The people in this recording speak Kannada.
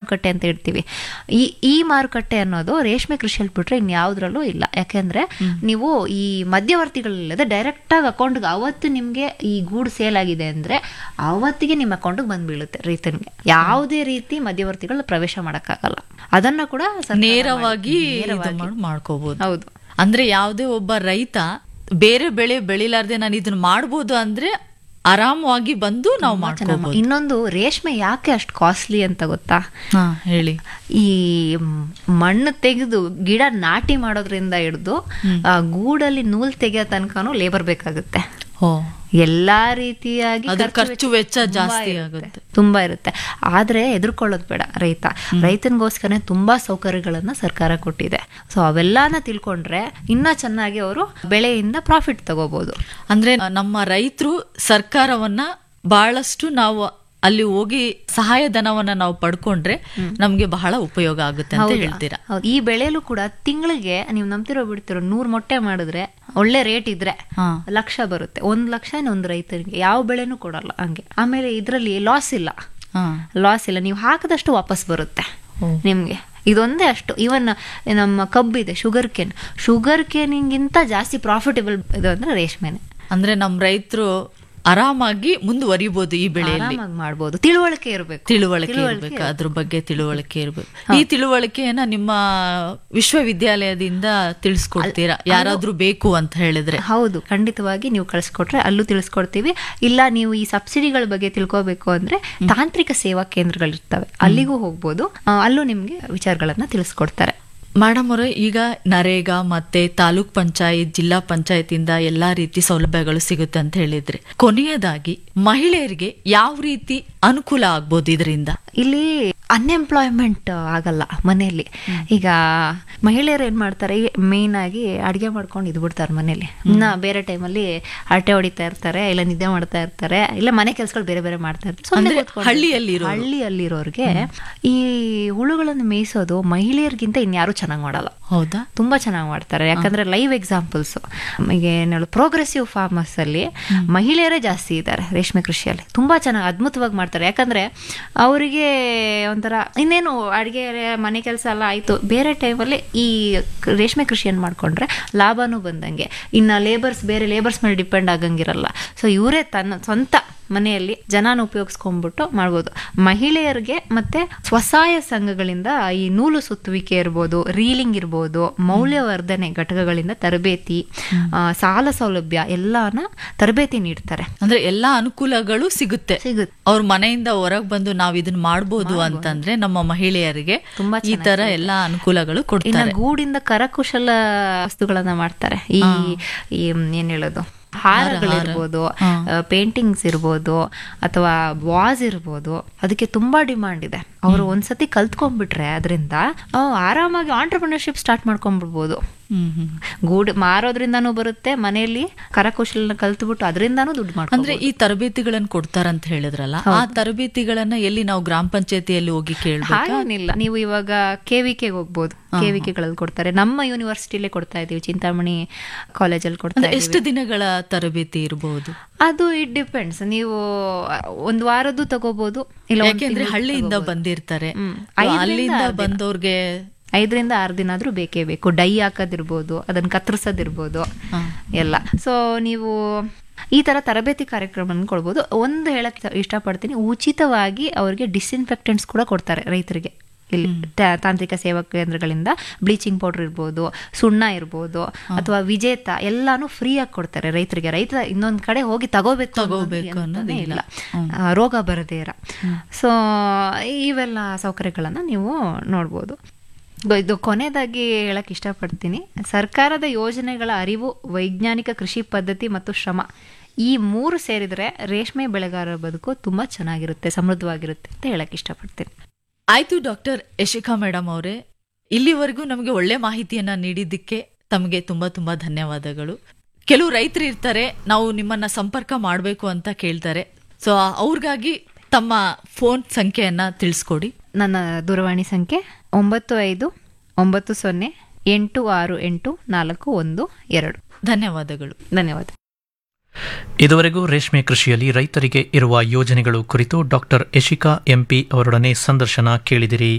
ಮಾರುಕಟ್ಟೆ ಅಂತ ಇಡ್ತೀವಿ ಈ ಈ ಮಾರುಕಟ್ಟೆ ಅನ್ನೋದು ರೇಷ್ಮೆ ಕೃಷಿಯಲ್ಲಿ ಬಿಟ್ರೆ ಇನ್ಯಾವುದ್ರಲ್ಲೂ ಇಲ್ಲ ಯಾಕೆಂದ್ರೆ ನೀವು ಈ ಮಧ್ಯವರ್ತಿಗಳಿಲ್ಲದೆ ಡೈರೆಕ್ಟ್ ಆಗಿ ಅಕೌಂಟ್ಗೆ ಅವತ್ತು ನಿಮ್ಗೆ ಈ ಗೂಡು ಸೇಲ್ ಆಗಿದೆ ಅಂದ್ರೆ ಅವತ್ತಿಗೆ ನಿಮ್ಮ ಅಕೌಂಟ್ಗೆ ಬಂದ್ ಬೀಳುತ್ತೆ ರೈತನಿಗೆ ಯಾವುದೇ ರೀತಿ ಮಧ್ಯವರ್ತಿಗಳು ಪ್ರವೇಶ ಮಾಡಕ್ಕಾಗಲ್ಲ ಅದನ್ನ ಕೂಡ ಸರ್ಕಾರ ನೇರವಾಗಿ ಮಾಡಿ- ಇದು ನೇರವಾಗಿ. ಮಾಡ್- ಮಾಡ್ಕೋಬಹುದು ಹೌದು ಅಂದ್ರೆ ಯಾವುದೇ ಒಬ್ಬ ರೈತ ಬೇರೆ ಬೆಳೆ ಬೆಳಿಲಾರ್ದೆ ನಾನು ಇದನ್ನ ಮಾಡ್ಬೋದು ಅಂದ್ರೆ ಆರಾಮವಾಗಿ ಬಂದು ನಾವು ಮಾಡ್ಕೋಬಹುದು ಇನ್ನೊಂದು ರೇಷ್ಮೆ ಯಾಕೆ ಅಷ್ಟು ಕಾಸ್ಟ್ಲಿ ಅಂತ ಗೊತ್ತಾ ಹಾ ಹೇಳಿ ಈ ಮ್- ಮಣ್ಣು ತೆಗೆದು ಗಿಡ ನಾಟಿ ಮಾಡೋದ್ರಿಂದ ಹಿಡಿದು ಆ ಗೂಡಲ್ಲಿ ನೂಲ್ ತೆಗೆಯೋ ತನಕನೂ ಲೇಬರ್ ಬೇಕಾಗುತ್ತೆ ಓ ಎಲ್ಲಾ ರೀತಿಯಾಗಿ ಅದ್ರ ಖರ್ಚು ಖರ್ಚು ವೆಚ್ಚ ತುಂಬಾ ಜಾಸ್ತಿ ಇರುತ್ತೆ. ಆಗುತ್ತೆ. ತುಂಬಾ ಇರುತ್ತೆ ಆದ್ರೆ ಎದುರ್ಕೊಳ್ಳೋದು ಬೇಡ ರೈತ ರೈತನಿಗೋಸ್ಕರ ತುಂಬಾ ಸೌಕರ್ಯಗಳನ್ನ ಸರ್ಕಾರ ಕೊಟ್ಟಿದೆ ಸೊ ಅವೆಲ್ಲಾನ ತಿಳ್ಕೊಂಡ್ರೆ ಇನ್ನ ಚೆನ್ನಾಗಿ ಅವರು ಬೆಳೆಯಿಂದ ಪ್ರಾಫಿಟ್ ತಗೋಬಹುದು ಅಂದ್ರೆ ನಮ್ಮ ರೈತರು ಸರ್ಕಾರವನ್ನ ಬಹಳಷ್ಟು ನಾವು ಅಲ್ಲಿ ಹೋಗಿ ಸಹಾಯಧನವನ್ನ ನಾವು ಪಡ್ಕೊಂಡ್ರೆ ನಮ್ಗೆ ಬಹಳ ಉಪಯೋಗ ಆಗುತ್ತೆ ಅಂತ ಹೇಳ್ತೀರಾ ಹೌದು ಈ ಬೆಳೆಯಲು ಕೂಡ ತಿಂಗಳಿಗೆ ನೀವು ನಂಬ್ತಿರೋ ಬಿಡ್ತಿರೋ ನೂರ್ ಮೊಟ್ಟೆ ಮಾಡಿದ್ರೆ ಒಳ್ಳೆ ರೇಟ್ ಇದ್ರೆ ಹಾ ಲಕ್ಷ ಬರುತ್ತೆ ಒಂದ್ ಲಕ್ಷ ಒಂದು ರೈತರಿಗೆ ಯಾವ ಬೆಳೆನೂ ಕೊಡಲ್ಲ ಹಂಗೆ ಆಮೇಲೆ ಇದರಲ್ಲಿ ಲಾಸ್ ಇಲ್ಲ ಹಾ ಲಾಸ್ ಇಲ್ಲ ನೀವು ಹಾಕದಷ್ಟು ವಾಪಸ್ ಬರುತ್ತೆ ಓ. ನಿಮ್ಗೆ ಇದೊಂದೇ ಅಷ್ಟು ಇವನ್ ನಮ್ಮ ಕಬ್ಬಿದೆ ಶುಗರ್ ಕೇನ್ ಶುಗರ್ ಕೇನಿಗಿಂತ ಜಾಸ್ತಿ ಪ್ರಾಫಿಟಬಲ್ ಇದು ಅಂದ್ರೆ ರೇಷ್ಮೆನೆ ಅಂದ್ರೆ ನಮ್ ರೈತರು ಆರಾಮಾಗಿ ಮುಂದುವರಿಬಹುದು ಈ ಬೆಳೆಯಲ್ಲಿ ಆರಾಮಾಗಿ ಮಾಡ್ಬೋದು ತಿಳುವಳಿಕೆ ಇರಬೇಕು ತಿಳುವಳಿಕೆ ಇರ್ಬೇಕು ಅದ್ರ ಬಗ್ಗೆ ತಿಳುವಳಿಕೆ ಇರ್ಬೇಕು ಈ ತಿಳುವಳಿಕೆಯನ್ನ ನಿಮ್ಮ ವಿಶ್ವವಿದ್ಯಾಲಯದಿಂದ ತಿಳಿಸ್ಕೊಡ್ತೀರಾ ಯಾರಾದ್ರೂ ಬೇಕು ಅಂತ ಹೇಳಿದ್ರೆ ಹೌದು ಖಂಡಿತವಾಗಿ ನೀವು ಕಳಿಸ್ಕೊಟ್ರೆ ಅಲ್ಲೂ ತಿಳಿಸ್ಕೊಡ್ತೀವಿ ಇಲ್ಲ ನೀವು ಈ ಸಬ್ಸಿಡಿಗಳ ಬಗ್ಗೆ ತಿಳ್ಕೋಬೇಕು ಅಂದ್ರೆ ತಾಂತ್ರಿಕ ಸೇವಾ ಕೇಂದ್ರಗಳಿರ್ತವೆ ಅಲ್ಲಿಗೂ ಹೋಗ್ಬೋದು ಆ, ಅಲ್ಲೂ ನಿಮ್ಗೆ ವಿಚಾರಗಳನ್ನ ತಿಳಿಸ್ಕೊಡ್ತಾರೆ ಮೇಡಮ್ ಅವರೇ ಈಗ ನರೇಗಾ ಮತ್ತೆ ತಾಲೂಕ್ ಪಂಚಾಯತ್ ಜಿಲ್ಲಾ ಪಂಚಾಯತ್ ಇಂದ ಎಲ್ಲಾ ರೀತಿ ಸೌಲಭ್ಯಗಳು ಸಿಗುತ್ತೆ ಅಂತ ಹೇಳಿದ್ರಿ ಕೊನೆಯದಾಗಿ ಮಹಿಳೆಯರಿಗೆ ಯಾವ ರೀತಿ ಅನುಕೂಲ ಆಗ್ಬೋದು ಇದರಿಂದ ಇಲ್ಲಿ ಅನ್ಎಂಪ್ಲಾಯ್ಮೆಂಟ್ ಆಗಲ್ಲ ಮನೆಯಲ್ಲಿ ಈಗ ಮಹಿಳೆಯರು ಏನ್ ಮಾಡ್ತಾರೆ ಮೇನ್ ಆಗಿ ಅಡಿಗೆ ಮಾಡ್ಕೊಂಡು ಇದ್ ಬಿಡ್ತಾರೆ ಮನೇಲಿ ಇನ್ನ ಬೇರೆ ಟೈಮಲ್ಲಿ ಹರಟೆ ಹೊಡಿತಾ ಇರ್ತಾರೆ ಇಲ್ಲ ನಿದ್ದೆ ಮಾಡ್ತಾ ಇರ್ತಾರೆ ಇಲ್ಲ ಮನೆ ಕೆಲ್ಸಗಳು ಬೇರೆ ಬೇರೆ ಮಾಡ್ತಾ ಇರ್ತಾರೆ ಸುಮ್ನೆ ಅಂದ್ರೆ ಕೂತ್ಕೊಂಡು- ಹಳ್ಳಿಯಲ್ಲಿರೋರು. ಹಳ್ಳಿಯಲ್ಲಿರೋರ್ಗೆ ಈ ಹುಳುಗಳನ್ನು ಮೇಯಿಸೋದು ಮಹಿಳೆಯರಿಗಿಂತ ಇನ್ಯಾರು ಚೆನ್ನಾಗಿ ಮಾಡಲ್ಲ ಹೌದಾ ತುಂಬಾ ಚೆನ್ನಾಗಿ ಮಾಡ್ತಾರೆ ಯಾಕಂದ್ರೆ ಲೈವ್ ಎಕ್ಸಾಂಪಲ್ಸ್ ಈಗ ಏನು ಹೇಳು ಪ್ರೋಗ್ರೆಸಿವ್ ಫಾರ್ಮರ್ಸ್ ಅಲ್ಲಿ ಮಹಿಳೆಯರೇ ಜಾಸ್ತಿ ಇದ್ದಾರೆ ರೇಷ್ಮೆ ಕೃಷಿಯಲ್ಲಿ ತುಂಬಾ ಚೆನ್ನಾಗಿ ಅದ್ಭುತವಾಗಿ ಮಾಡ್ತಾರೆ ಯಾಕಂದ್ರೆ ಅವರಿಗೆ ಒಂಥರ ಇನ್ನೇನು ಅಡಿಗೆ ಮನೆ ಕೆಲಸ ಎಲ್ಲ ಆಯ್ತು ಬೇರೆ ಟೈಮಲ್ಲಿ ಈ ಕ- ರೇಷ್ಮೆ ಕೃಷಿಯನ್ನು ಮಾಡ್ಕೊಂಡ್ರೆ ಲಾಭನೂ ಬಂದಂಗೆ ಇನ್ನ ಲೇಬರ್ಸ್ ಬೇರೆ ಲೇಬರ್ಸ್ ಮೇಲೆ ಡಿಪೆಂಡ್ ಆಗಂಗಿರಲ್ಲ ಸೊ ಇವರೇ ತನ್ನ ಸ್ವಂತ ಮನೆಯಲ್ಲಿ ಜನನ ಉಪಯೋಗಿಸ್ಕೊಂಡ್ಬಿಟ್ಟು ಮಾಡ್ಬೋದು ಮಹಿಳೆಯರಿಗೆ ಮತ್ತೆ ಸ್ವಸಹಾಯ ಸಂಘಗಳಿಂದ ಈ ನೂಲು ಸುತ್ತುವಿಕೆ ಇರ್ಬೋದು ರೀಲಿಂಗ್ ಇರ್ಬೋದು ಮೌಲ್ಯವರ್ಧನೆ ಘಟಕಗಳಿಂದ ತರಬೇತಿ ಆ, ಸಾಲ ಸೌಲಭ್ಯ ಎಲ್ಲಾನ ತರಬೇತಿ ನೀಡ್ತಾರೆ ಅಂದ್ರೆ ಎಲ್ಲಾ ಅನುಕೂಲಗಳು ಸಿಗುತ್ತೆ ಸಿಗುತ್ತೆ ಅವ್ರ ಮನೆಯಿಂದ ಹೊರಗ್ ಬಂದು ನಾವ್ ಇದನ್ನ ಮಾಡ್ಬೋದು ಅಂತಂದ್ರೆ ನಮ್ಮ ಮಹಿಳೆಯರಿಗೆ ತುಂಬಾ ಈ ತರ ಎಲ್ಲಾ ಅನುಕೂಲಗಳು ಇನ್ನ ಕೊಡ್ತಾರೆ ಗೂಡಿಂದ ಕರಕುಶಲ ವಸ್ತುಗಳನ್ನ ಮಾಡ್ತಾರೆ ಈ ಈ ಏನ್ ಹೇಳೋದು ಹಾರಗಳಿರ್ಬೋದು ಪೇಂಟಿಂಗ್ಸ್ ಇರ್ಬೋದು ಅಥವಾ ವಾಸ್ ಇರ್ಬೋದು ಅದಕ್ಕೆ ತುಂಬಾ ಡಿಮಾಂಡ್ ಇದೆ ಅವರು ಒಂದ್ಸತಿ ಕಲ್ತ್ಕೊಂಡ್ಬಿಟ್ರೆ ಅದರಿಂದ ಆರಾಮಾಗಿ ಆಂಟರ್ಪ್ರಿನರ್ಶಿಪ್ ಸ್ಟಾರ್ಟ್ ಮಾಡ್ಕೊಂಡ್ಬಿಡ್ಬೋದು ಹ್ಮ್ ಹ್ಮ್ ಗೂಡು ಮಾರೋದ್ರಿಂದಾನು ಬರುತ್ತೆ ಮನೆಯಲ್ಲಿ ಕರಕುಶಲನ ಕಲ್ತ್ಬಿಟ್ಟು ಅದರಿಂದಾನು ದುಡ್ಡು ಮಾಡ್ಕೊಂಡು ಅಂದ್ರೆ ಈ ತರಬೇತಿಗಳನ್ನ ಕೊಡ್ತಾರಂತ ಹೇಳಿದ್ರಲ್ಲ ಆ ತರಬೇತಿಗಳನ್ನ ಎಲ್ಲಿ ನಾವು ಗ್ರಾಮ ಪಂಚಾಯತಿಯಲ್ಲಿ ಹೋಗಿ ಕೇಳ್ಬೇಕು ಹಾಗೇನಿಲ್ಲ ನೀವು ಇವಾಗ ಕೆವಿಕೆಗೆ ಹೋಗ್ಬೋದು ಕೆವಿಕೆಗಳಲ್ಲಿ ಕೊಡ್ತಾರೆ ನಮ್ಮ ಯೂನಿವರ್ಸಿಟಿಲೇ ಕೊಡ್ತಾ ಇದೀವಿ ಚಿಂತಾಮಣಿ ಕಾಲೇಜಲ್ಲಿ ಕೊಡ್ತಾ ಅಂದ್ರೆ ಇದೀವಿ ಎಷ್ಟು ದಿನಗಳ ತರಬೇತಿ ಇರಬಹುದು ಅದು ಇಟ್ ಡಿಪೆಂಡ್ಸ್ ನೀವು ಒಂದ್ ವಾರದ್ದು ತಗೋಬಹುದು ಇಲ್ಲ ಒಂದ್ ಯಾಕೆಂದ್ರೆ ತಿಂಗ್ಳದ್ದು ಹಳ್ಳಿಯಿಂದ ತಗೋಬೋದು. ಬಂದಿರ್ತಾರೆ ಹ್ಮ್. So, ಐದರಿಂದ ಅಲ್ಲಿಂದ ಆರು ದಿನ. ಬಂದವ್ರಿಗೆ ಐದರಿಂದ ಆರು ದಿನ ಆದ್ರೂ ಬೇಕೇ ಬೇಕು ಡೈ ಹಾಕೋದಿರ್ಬೋದು ಅದನ್ನ ಕತ್ತರಿಸೋದಿರ್ಬೋದು ಹಾ. ಎಲ್ಲ ಸೊ ನೀವು ಈ ತರ ತರಬೇತಿ ಕಾರ್ಯಕ್ರಮ ಕೊಡ್ಬೋದು ಒಂದು ಹೇಳಕ್ ಇಷ್ಟಪಡ್ತೀನಿ ಉಚಿತವಾಗಿ ಅವ್ರಿಗೆ ಡಿಸ್ಇನ್ಫೆಕ್ಟೆಂಟ್ಸ್ ಕೂಡ ಕೊಡ್ತಾರೆ ರೈತರಿಗೆ ಇಲ್ಲಿ ತಾ- ತಾಂತ್ರಿಕ ಸೇವಾ ಕೇಂದ್ರಗಳಿಂದ ಬ್ಲೀಚಿಂಗ್ ಪೌಡರ್ ಇರ್ಬೋದು ಸುಣ್ಣ ಇರ್ಬೋದು ಅಥವಾ ವಿಜೇತ ಎಲ್ಲಾನು ಫ್ರೀ ಆಗಿ ಕೊಡ್ತಾರೆ ರೈತರಿಗೆ ರೈತ ಇನ್ನೊಂದ್ ಕಡೆ ಹೋಗಿ ತಗೋಬೇಕು ತಗೋಬೇಕು ಅನ್ನೋದೇ ಅನ್ನೋದಿಲ್ಲ. ಇಲ್ಲ ಆ, ರೋಗ ಬರದೇ ಇರ ಸೊ ಇವೆಲ್ಲ ಸೌಕರ್ಯಗಳನ್ನ ನೀವು ನೋಡ್ಬೋದು ಗೊ- ಇದು ಕೊನೆಯದಾಗಿ ಹೇಳಕ್ ಇಷ್ಟಪಡ್ತೀನಿ ಸರ್ಕಾರದ ಯೋಜನೆಗಳ ಅರಿವು ವೈಜ್ಞಾನಿಕ ಕೃಷಿ ಪದ್ಧತಿ ಮತ್ತು ಶ್ರಮ ಈ ಮೂರು ಸೇರಿದ್ರೆ ರೇಷ್ಮೆ ಬೆಳೆಗಾರರ ಬದುಕು ತುಂಬಾ ಚೆನ್ನಾಗಿರುತ್ತೆ ಸಮೃದ್ಧವಾಗಿರುತ್ತೆ ಅಂತ ಹೇಳಕ್ ಇಷ್ಟಪಡ್ತೀನಿ ಆಯ್ತು ಡಾಕ್ಟರ್ ಯಶಿಕಾ ಮೇಡಮ್ ಅವರೇ ಇಲ್ಲಿವರೆಗೂ ನಮಗೆ ಒಳ್ಳೆ ಮಾಹಿತಿಯನ್ನ ನೀಡಿದ್ದಕ್ಕೆ ತಮಗೆ ತುಂಬಾ ತುಂಬಾ ಧನ್ಯವಾದಗಳು ಕೆಲವು ರೈತರು ಇರ್ತಾರೆ ನಾವು ನಿಮ್ಮನ್ನ ಸಂಪರ್ಕ ಮಾಡಬೇಕು ಅಂತ ಕೇಳ್ತಾರೆ ಸೊ ಅವ್ರಿಗಾಗಿ ತಮ್ಮ ಫೋನ್ ಸಂಖ್ಯೆಯನ್ನ ತಿಳಿಸ್ಕೊಡಿ ನನ್ನ ದೂರವಾಣಿ ಸಂಖ್ಯೆ ಒಂಬತ್ತು ಐದು ಒಂಬತ್ತು ಸೊನ್ನೆ ಎಂಟು ಆರು ಎಂಟು ನಾಲ್ಕು ಒಂದು ಎರಡು ಧನ್ಯವಾದಗಳು ಧನ್ಯವಾದ ಇದುವರೆಗೂ ರೇಷ್ಮೆ ಕೃಷಿಯಲ್ಲಿ ರೈತರಿಗೆ ಇರುವ ಯೋಜನೆಗಳು ಕುರಿತು ಡಾಕ್ಟರ್ ಯಶಿಕಾ ಎಂಪಿ ಅವರೊಡನೆ ಸಂದರ್ಶನ ಕೇಳಿದಿರಿ